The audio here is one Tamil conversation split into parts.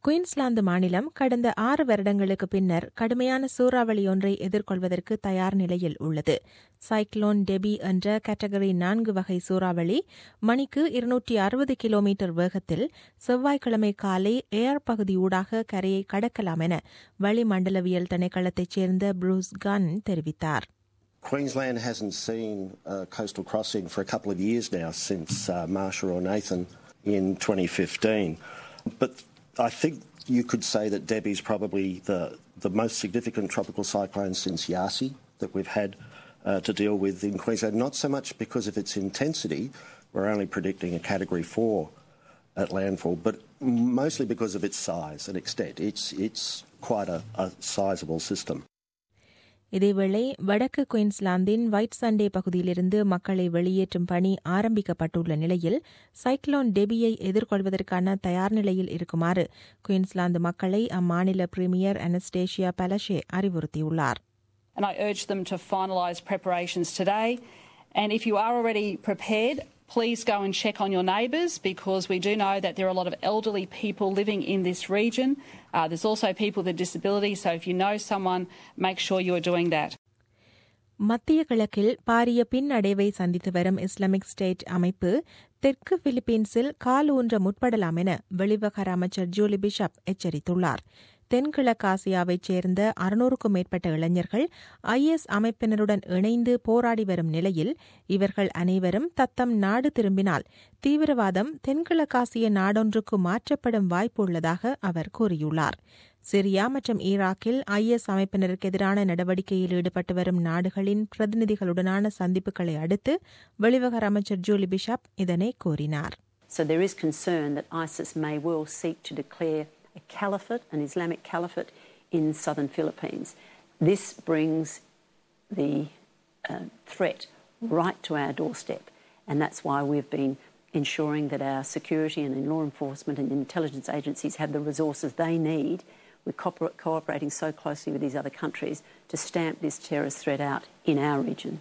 குயின்ஸ்லாந்து மாநிலம் கடந்த ஆறு வருடங்களுக்கு பின்னர் கடுமையான சூறாவளி ஒன்றை எதிர்கொள்வதற்கு தயார் நிலையில் உள்ளது சைக்ளோன் டெபி என்ற கேட்டகரி நான்கு வகை சூறாவளி மணிக்கு இருநூற்றி அறுபது கிலோமீட்டர் வேகத்தில் செவ்வாய்க்கிழமை காலை ஏர் பகுதியூடாக கரையை கடக்கலாம் என வளிமண்டலவியல் திணைக்களத்தைச் சேர்ந்த ப்ரூஸ் கன் தெரிவித்தார் Queensland hasn't seen a coastal crossing for a couple of years now since uh, Marsha or Nathan in 2015. But I think you could say that Debbie's probably the, the most significant tropical cyclone since Yasi that we've had uh, to deal with in Queensland. Not so much because of its intensity, we're only predicting a Category 4 at landfall, but mostly because of its size and extent. It's, it's quite a, a sizable system. இதேவேளை வடக்கு குயின்ஸ்லாந்தின் ஒயிட் சண்டே பகுதியிலிருந்து மக்களை வெளியேற்றும் பணி ஆரம்பிக்கப்பட்டுள்ள நிலையில் சைக்ளோன் டெபியை எதிர்கொள்வதற்கான தயார் நிலையில் இருக்குமாறு குயின்ஸ்லாந்து மக்களை அம்மாநில பிரீமியர் அனஸ்டேஷியா பலஷே அறிவுறுத்தியுள்ளார் And I urge them to finalise preparations today. And if you are already prepared, please go and check on your neighbours because we do know that there are a lot of elderly people living in this region. Uh, there's also people with disabilities, so if you know someone, make sure you are doing that. மத்திய கிழக்கில் பாரிய பின்னடைவை சந்தித்து வரும் இஸ்லாமிக் ஸ்டேட் அமைப்பு தெற்கு பிலிப்பீன்ஸில் கால் ஊன்ற முற்படலாம் என வெளிவகார அமைச்சர் ஜூலி பிஷப் எச்சரித்துள்ளார் தென்கிழக்காசியாவைச் சேர்ந்த அறுநூறுக்கும் மேற்பட்ட இளைஞர்கள் ஐஎஸ் அமைப்பினருடன் இணைந்து போராடி வரும் நிலையில் இவர்கள் அனைவரும் தத்தம் நாடு திரும்பினால் தீவிரவாதம் தென்கிழக்காசிய நாடொன்றுக்கு மாற்றப்படும் வாய்ப்பு உள்ளதாக அவர் கூறியுள்ளார் சிரியா மற்றும் ஈராக்கில் ஐஎஸ் அமைப்பினருக்கு எதிரான நடவடிக்கையில் ஈடுபட்டு வரும் நாடுகளின் பிரதிநிதிகளுடனான சந்திப்புகளை அடுத்து வெளிவகார அமைச்சர் ஜூலி பிஷப் இதனை கூறினார் So there is concern that ISIS may well seek to declare a caliphate, an Islamic caliphate, in southern Philippines. This brings the uh, threat right to our doorstep, and that's why we've been ensuring that our security and law enforcement and intelligence agencies have the resources they need. We're cooper- cooperating so closely with these other countries to stamp this terrorist threat out in our region.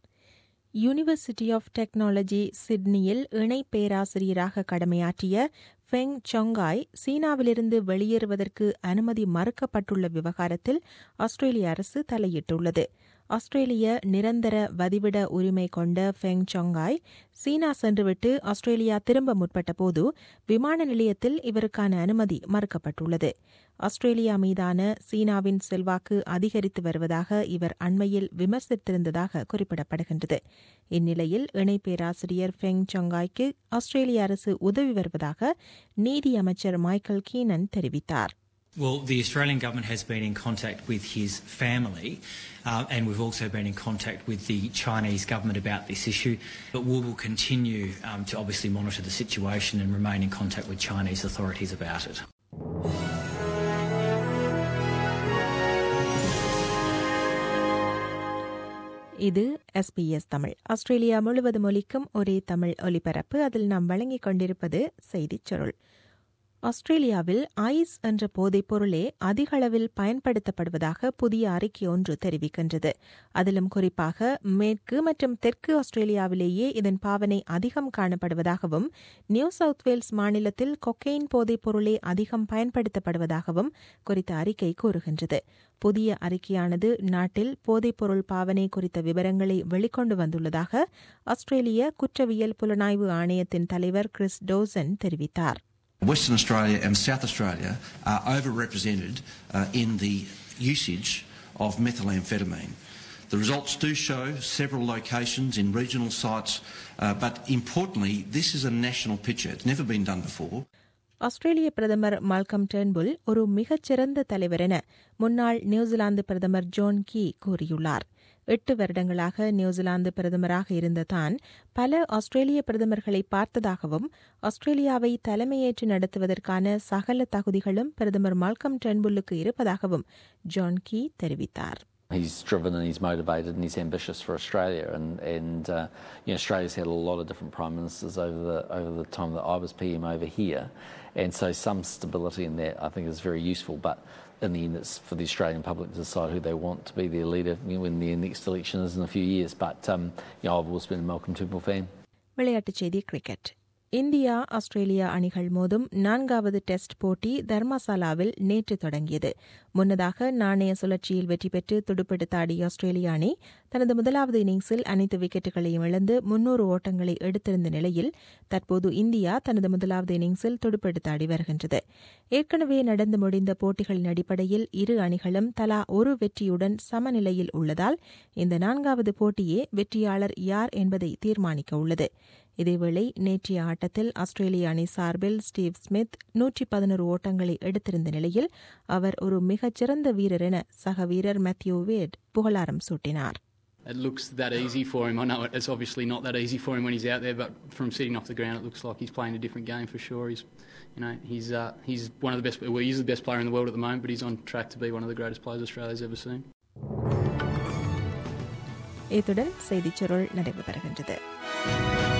University of technology சிட்னியில் இணை பேராசிரியராக கடமையாற்றிய ஃபெங் சொங்காய் சீனாவிலிருந்து வெளியேறுவதற்கு அனுமதி மறுக்கப்பட்டுள்ள விவகாரத்தில் ஆஸ்திரேலிய அரசு தலையிட்டுள்ளது ஆஸ்திரேலிய நிரந்தர வதிவிட உரிமை கொண்ட ஃபெங் சொங்காய் சீனா சென்றுவிட்டு ஆஸ்திரேலியா திரும்ப முற்பட்டபோது விமான நிலையத்தில் இவருக்கான அனுமதி மறுக்கப்பட்டுள்ளது ஆஸ்திரேலியா மீதான சீனாவின் செல்வாக்கு அதிகரித்து வருவதாக இவர் அண்மையில் விமர்சித்திருந்ததாக குறிப்பிடப்படுகின்றது இந்நிலையில் இணை பேராசிரியர் ஃபெங் சொங்காய்க்கு ஆஸ்திரேலிய அரசு உதவி வருவதாக நீதி அமைச்சர் மைக்கேல் கீனன் தெரிவித்தார் Well, the Australian government has been in contact with his family, uh, and we've also been in contact with the Chinese government about this issue. But we will continue um, to obviously monitor the situation and remain in contact with Chinese authorities about it. இது எஸ்பிஎஸ் தமிழ் ஆஸ்திரேலியா முழுவதும் ஒலிக்கும் ஒரே தமிழ் ஒலிபரப்பு அதில் நாம் வழங்கிக் கொண்டிருப்பது செய்திச் சுருள் ஆஸ்திரேலியாவில் ஐஸ் என்ற போதைப் பொருளே அதிக அளவில் பயன்படுத்தப்படுவதாக புதிய அறிக்கை ஒன்று தெரிவிக்கின்றது அதிலும் குறிப்பாக மேற்கு மற்றும் தெற்கு ஆஸ்திரேலியாவிலேயே இதன் பாவனை அதிகம் காணப்படுவதாகவும் நியூ சவுத் வேல்ஸ் மாநிலத்தில் கொக்கெயின் போதைப் பொருளே அதிகம் பயன்படுத்தப்படுவதாகவும் குறித்த அறிக்கை கூறுகின்றது புதிய அறிக்கையானது நாட்டில் போதைப்பொருள் பாவனை குறித்த விவரங்களை வெளிக்கொண்டு வந்துள்ளதாக ஆஸ்திரேலிய குற்றவியல் புலனாய்வு ஆணையத்தின் தலைவர் கிறிஸ் டோசன் தெரிவித்தார் Western Australia and South Australia are overrepresented uh, in the usage of methamphetamine. The results do show several locations in regional sites, uh, but importantly, this is a national picture. It's never been done before. ஆஸ்திரேலிய பிரதமர் மால்கம் டேர்ன்புல் ஒரு மிகச்சிறந்த தலைவர் என முன்னாள் நியூசிலாந்து பிரதமர் ஜோன் கீ கூறியுள்ளார் எட்டு வருடங்களாக நியூசிலாந்து பிரதமராக இருந்த தான் பல ஆஸ்திரேலிய பிரதமர்களை பார்த்ததாகவும் ஆஸ்திரேலியாவை தலைமையேற்று நடத்துவதற்கான சகல தகுதிகளும் பிரதமர் மால்கம் டென்புல்லுக்கு இருப்பதாகவும் ஜான் கீ தெரிவித்தார் He's driven and he's motivated and he's ambitious for Australia, and and uh, you know Australia's had a lot of different prime ministers over the over the time that I was PM over here, and so some stability in that I think is very useful. But in the end, it's for the Australian public to decide who they want to be their leader you know, when the next election is in a few years. But um, you know, I've always been a Malcolm Turnbull fan. விளையாட்டுச் செய்தி கிரிக்கெட் இந்தியா ஆஸ்திரேலியா அணிகள் மோதும் நான்காவது டெஸ்ட் போட்டி தர்மசாலாவில் நேற்று தொடங்கியது முன்னதாக நாணய சுழற்சியில் வெற்றி பெற்று துடுப்பெடுத்த ஆடிய ஆஸ்திரேலிய அணி தனது முதலாவது இன்னிங்ஸில் அனைத்து விக்கெட்டுகளையும் இழந்து முன்னூறு ஓட்டங்களை எடுத்திருந்த நிலையில் தற்போது இந்தியா தனது முதலாவது இன்னிங்ஸில் துடுப்பெடுத்து ஆடி வருகின்றது ஏற்கனவே நடந்து முடிந்த போட்டிகளின் அடிப்படையில் இரு அணிகளும் தலா ஒரு வெற்றியுடன் சமநிலையில் உள்ளதால் இந்த நான்காவது போட்டியே வெற்றியாளர் யார் என்பதை தீர்மானிக்க உள்ளது இதேவேளை நேற்றைய ஆட்டத்தில் ஆஸ்திரேலிய அணி சார்பில் ஸ்டீவ் ஸ்மித் நூற்றி பதினோரு ஓட்டங்களை எடுத்திருந்த நிலையில் அவர் ஒரு மிகச்சிறந்த வீரர் என சக வீரர் மேத்யூ வேட் புகழாரம் சூட்டினார் It looks that easy for him. I know it's obviously not that easy for him when he's out there, but from sitting off the ground, it looks like he's playing a different game for sure. He's, you know, he's uh, he's one of the best. Well, he's the best player in the world at the moment, but he's on track to be one of the greatest players Australia's ever seen. இத்துடன் செய்திச் சுருள் நிறைவு பெறுகின்றது